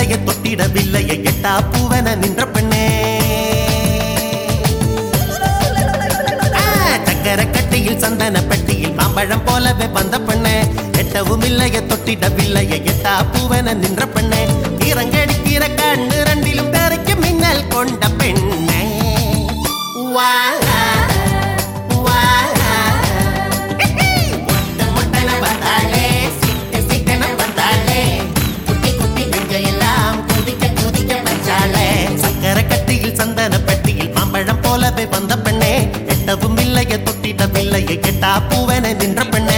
இல்லையே தொட்டிடவில்லையே எட்டா பூவன நின்ற பெண்ணே ஆ, சக்கர கட்டியில் சந்தன பெட்டியில் மாம்பழம் போலவே வந்த பெண்ணே எட்டவும் இல்லையே தொட்டிடவில்லையே எட்டா பூவன நின்ற பெண்ணே இறங்கடிக்கிற கண்ணு ரெண்டிலும் தெரைக்கு மின்னல் கொண்ட பெண்ணே வா வா முட்டை முட்டன வந்தாளே சிட்டு சிட்டன வந்தாளே குட்டி குட்டி நெஞ்சையெல்லாம் குதிக்க குதிக்க வச்சாளே சக்கர கட்டியில் சந்தன பெட்டியில் மாம்பழம் போலவே வந்த பெண்ணே எட்டவும் இல்லையே தொட்டிடவில்லையே கெட்டா பூவன நின்ற பெண்ணே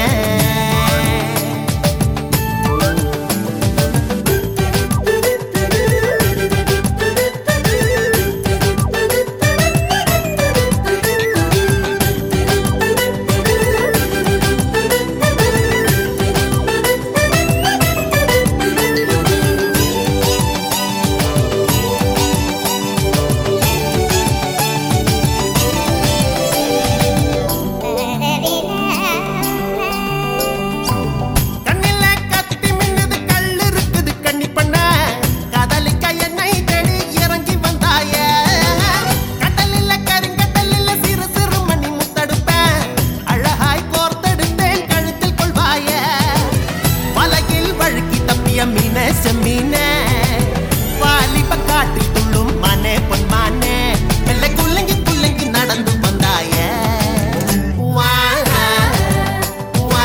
கண்ணில கத்தி மின்னுது கல் இருக்குது கண்ணி பண்ண காதலிக்க என்னை தேடி இறங்கி வந்தாய கடலில் கருங்கடலில் சிறு சிறு மணி முத்தடுப்பேன் அழகாய் கோர்த்தெடுத்தேன் கழுத்தில் கொள்வாய வலையில் வழுக்கி தப்பிய மீன செம்மீன வாலிப காட்டில் துள்ளும் மானே பொன்மானே வெள்ளை குள்ளங்கி குள்ளங்கி நடந்து வந்தாய வா வா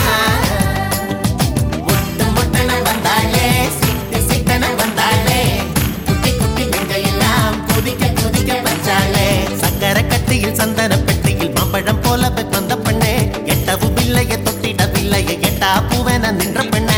முட்டு முட்டன வந்தாளே சிட்டு சிட்டன வந்தாளே குட்டி குட்டி நெஞ்சையெல்லாம் குதிக்க குதிக்க வச்சாளே சக்கர கட்டியில் சந்தன பெட்டியில் மாம்பழம் போலவே வந்த பெண்ணே எட்டவும் இல்லையே தொட்டிடவில்லையே எட்டா பூவன நின்ற பெண்ணே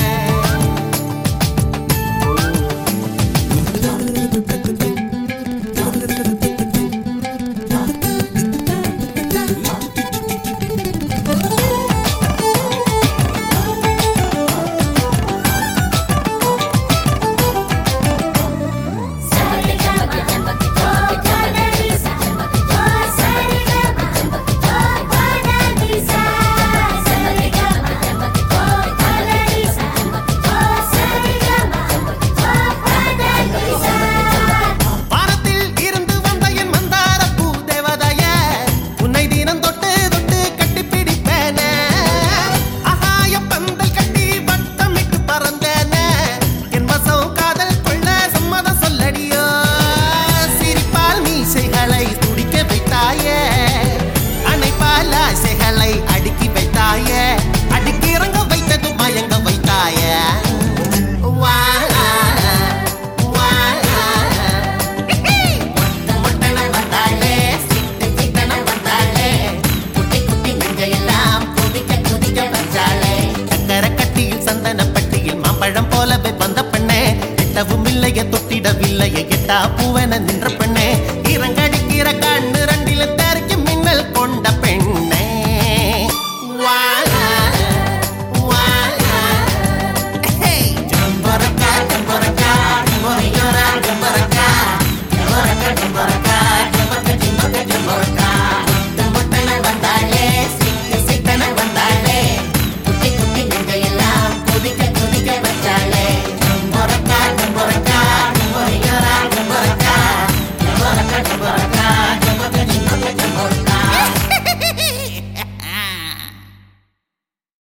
வானத்தில் இருந்து வந்த என் மந்தார பூ தேவதைய உன்னை தினம் தொட்டு தொட்டு கட்டி பிடிப்பேனே ஆகாய பந்தல் கட்டி வட்டமிட்டு பறந்தேனே என் வசம் காதல் கொள்ள சம்மதம் சொல்லடியோ சிரிப்பால் மீசைகளை துடிக்க வைத்தாயே அணைப்பால் ஆசைகளை அடுக்கி வைத்தாயே அடுக்கி இறங்க வைத்தது மயங்க வைத்தாயே வா வா முட்டை முட்டன வந்தாளே சிட்டு சிட்டன வந்தாளே குட்டி குட்டி நெஞ்சையெல்லாம் குதிக்க குதிக்க வச்சாளே சக்கர கட்டியில் சந்தன பட்டியில் மாம்பழம் போலவே வந்த பெண்ணே எட்டவும் இல்லையே தொட்டிடவில்லையே எட்டா பூவன நின்ற பெண்ணே இறங்கடிக்கிற கண்